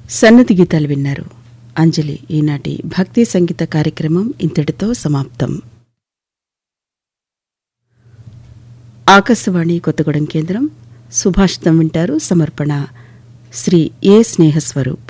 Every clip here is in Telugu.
సన్నతి గీతాలు విన్నారు అంజలి ఈనాటి భక్తి సంగీత కార్యక్రమం ఇంతటితో సమాప్తం ఆకాశవాణి కొత్తగూడెం కేంద్రం సుభాషితం వింటారు సమర్పణ శ్రీ ఏ స్నేహస్వరూప్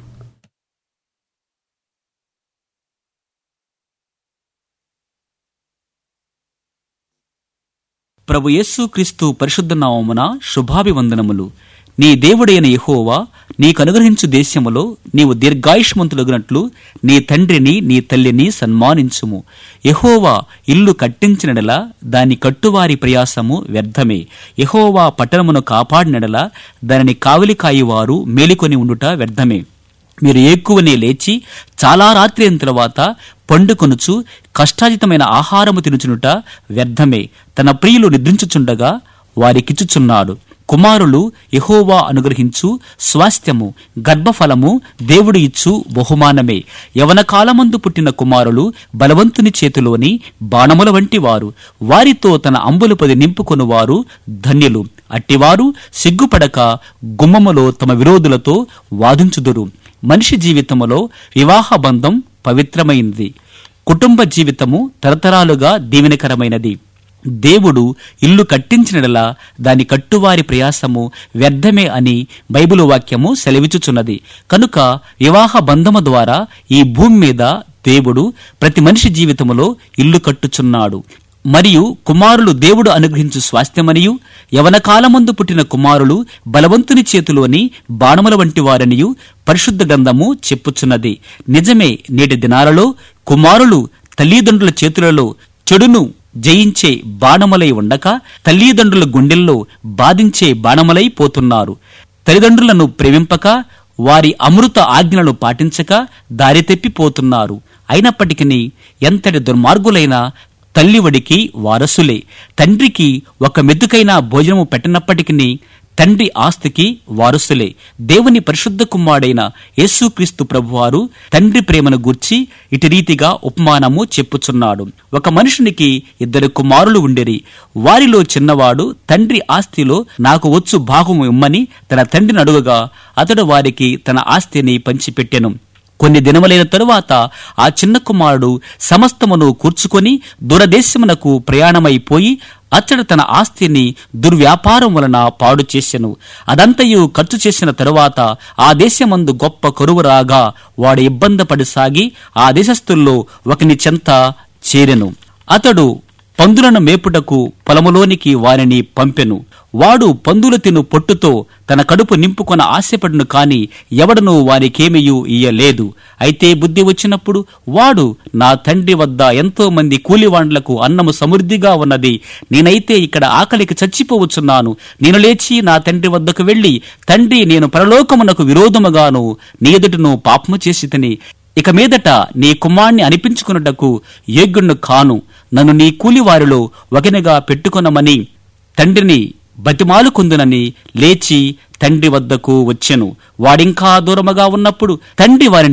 ప్రభు యేసు క్రీస్తు పరిశుద్ధ నామమున శుభాభివందనములు నీ దేవుడైన యెహోవా నీకు అనుగ్రహించు దేశములో నీవు దీర్ఘాయుష్మంతులగినట్లు నీ తండ్రిని నీ తల్లిని సన్మానించుము యెహోవా ఇల్లు కట్టించినడల దాని కట్టువారి ప్రయాసము వ్యర్థమే యెహోవా పట్టణమును కాపాడినడల దానిని కావలి కాయువారు మేలుకొని ఉండుట వ్యర్థమే మీరు ఎక్కువనే లేచి చాలా రాత్రి అయిన తర్వాత పండుకొనుచు కష్టాజితమైన ఆహారము తినుచునుట వ్యర్థమే తన ప్రియులు నిద్రించుచుండగా వారికిచ్చుచున్నాడు కుమారులు యెహోవా అనుగ్రహించు స్వాస్థ్యము గర్భఫలము దేవుడు ఇచ్చు బహుమానమే యవన కాలమందు పుట్టిన కుమారులు బలవంతుని చేతిలోని బాణముల వంటి వారు వారితో తన అంబులపది నింపుకొనువారు ధన్యులు అట్టివారు సిగ్గుపడక గుమ్మములో తమ విరోధులతో వాదించుదురు మనిషి జీవితములో వివాహ బంధం పవిత్రమైనది కుటుంబ జీవితము తరతరాలుగా దీవెనకరమైనది దేవుడు ఇల్లు కట్టించినడలా దాని కట్టువారి ప్రయాసము వ్యర్థమే అని బైబిలు వాక్యము సెలవిచుచున్నది కనుక వివాహ బంధము ద్వారా ఈ భూమి మీద దేవుడు ప్రతి మనిషి జీవితములో ఇల్లు కట్టుచున్నాడు మరియు కుమారులు దేవుడు అనుగ్రహించు స్వాస్థ్యమనియు యవన కాలమందు పుట్టిన కుమారులు బలవంతుని చేతిలోని బాణముల వంటి వారనియు పరిశుద్ధ గ్రంథము చెప్పుచున్నది నిజమే నేటి దినాలలో కుమారులు తల్లిదండ్రుల చేతులలో చెడును జయించే బాణములై ఉండక తల్లిదండ్రుల గుండెల్లో బాధించే బాణములై పోతున్నారు తల్లిదండ్రులను ప్రేమింపక వారి అమృత ఆజ్ఞలను పాటించక దారి తెప్పిపోతున్నారు అయినప్పటికీ ఎంతటి దుర్మార్గులైనా తల్లివడికి వారసులే తండ్రికి ఒక మెతుకైన భోజనము పెట్టనప్పటికీ తండ్రి ఆస్తికి వారసులే దేవుని పరిశుద్ధ కుమారుడైన యేసుక్రీస్తు ప్రభువారు తండ్రి ప్రేమను గూర్చి ఇటు రీతిగా ఉపమానము చెప్పుచున్నాడు ఒక మనుషునికి ఇద్దరు కుమారులు ఉండిరి వారిలో చిన్నవాడు తండ్రి ఆస్తిలో నాకు వచ్చు భాగము ఇమ్మని తన తండ్రిని అడుగగా అతడు వారికి తన ఆస్తిని పంచిపెట్టెను కొన్ని దినములైన తరువాత ఆ చిన్న కుమారుడు సమస్తమును కూర్చుకొని దూరదేశమునకు ప్రయాణమైపోయి అతడు తన ఆస్తిని దుర్వ్యాపారం వలన పాడు చేసెను అదంతయు ఖర్చు చేసిన తరువాత ఆ దేశమందు గొప్ప కరువు రాగా వాడు ఇబ్బంది సాగి ఆ దేశస్థుల్లో ఒకని చెంత చేరెను అతడు పందులను మేపుటకు పొలములోనికి వారిని పంపెను వాడు పందులు తిను పొట్టుతో తన కడుపు నింపుకొన ఆశపడును కాని ఎవడను వారికేమియూ ఇయ్యలేదు అయితే బుద్ధి వచ్చినప్పుడు వాడు నా తండ్రి వద్ద ఎంతో మంది కూలివాండ్లకు అన్నము సమృద్ధిగా ఉన్నది నేనైతే ఇక్కడ ఆకలికి చచ్చిపోవచ్చున్నాను నేను లేచి నా తండ్రి వద్దకు వెళ్లి తండ్రి నేను పరలోకమునకు విరోధముగాను నీ ఎదుటను పాపము చేసి తిని ఇక మీదట నీ కుమార్ని అనిపించుకున్నటకు యోగ్యుణ్ణు కాను నన్ను నీ కూలివారిలో ఒకనిగా పెట్టుకొనమని తండ్రిని బతిమాలుకుందునని లేచి తండ్రి వద్దకు వచ్చెను వాడింకా దూరముగా ఉన్నప్పుడు తండ్రి వారిని